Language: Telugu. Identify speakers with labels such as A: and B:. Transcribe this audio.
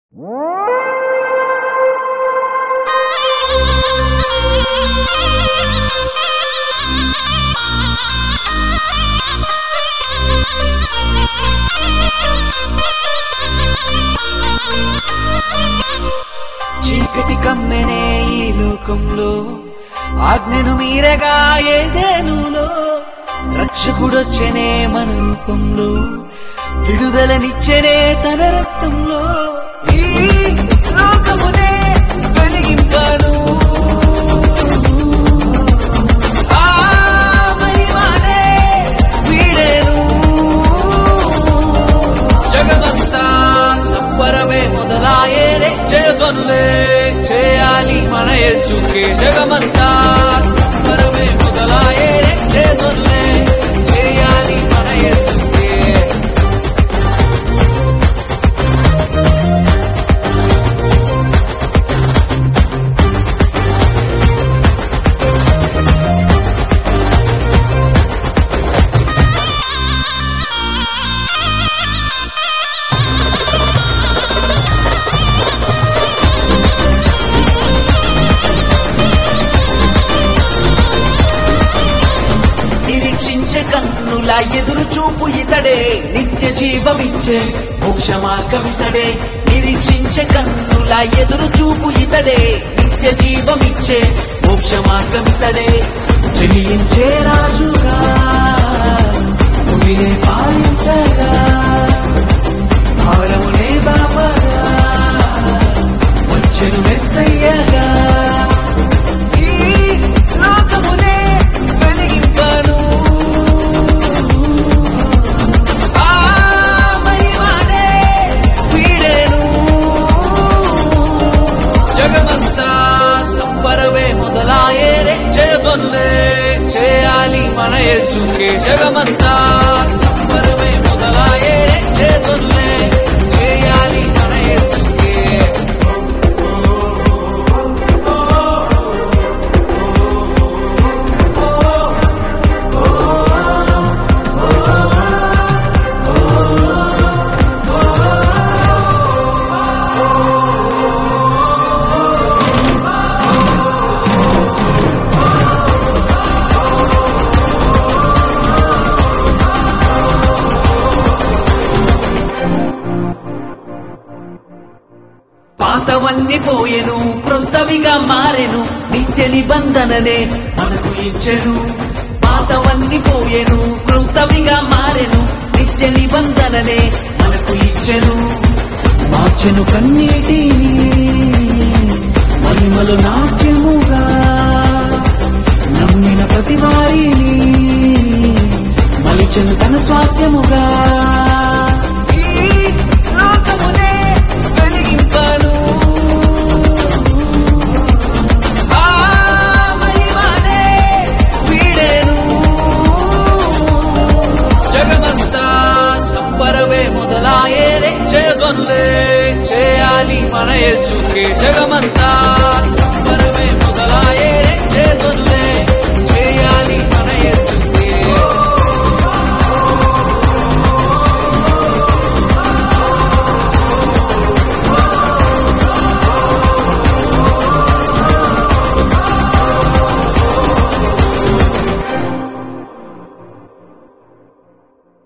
A: చీకటి కమ్మెనే ఈ లోకంలో ఆజ్ఞను మీరగా ఏదేనులో రక్షకుడొచ్చనే మన రూపంలో విడుదలనిచ్చనే తన రక్తంలో ఈ లోకమునే వెలిగింపను ఆ మహిమనే వీడేను జగమంతా సంబరమే మొదలాయేనే జయధ్వనులే చేయాలి మన యేసుకే జగమంతా సంబరమే మొదలాయేనే జయధ్వనులే చేయాలి మన యేసుకే నిరీక్షించే కన్నుల ఎదురు చూపు ఇతడే నిత్య జీవమిచ్చే మోక్ష మార్గమితడే నిరీక్షించే కన్నుల ఎదురు చూపు ఇతడే నిత్య జీవమిచ్చే మోక్ష మార్గమితడే జయించే రాజుగా భూమినే పాలించగా భారమునే బాపగా వచ్చెను మెస్సయ్యగా ఈ లోకమునే వెలిగింపను ఆ మహిమనే వీడేను జగమంతా సంబరమే మొదలాయేనే జయధ్వనులే చేయాలి మన యేసుకే జగమంతా సంబరమే మొదలాయేనే జయధ్వనులే చేయాలి మన యేసుకే పాతవన్నీ పోయెను క్రొత్తవిగా మారెను నిత్య నిబంధననే మనకు ఇచ్చెను పాతవన్నీ పోయెను క్రొత్తవిగా మారెను నిత్య నిబంధననే మనకు ఇచ్చెను మార్చెను కన్నీటిని మహిమలు నాట్యముగా నమ్మిన ప్రతి వారిని మలిచెను తన స్వాస్థ్యముగా ఈ లోకమునే వెలిగింపను ఆ మహిమనే వీడేను జగమంతా సంబరమే మొదలాయేనే జయధ్వనులే చేయాలి మన యేసుకే జగమంతా సంబరమే మొదలాయే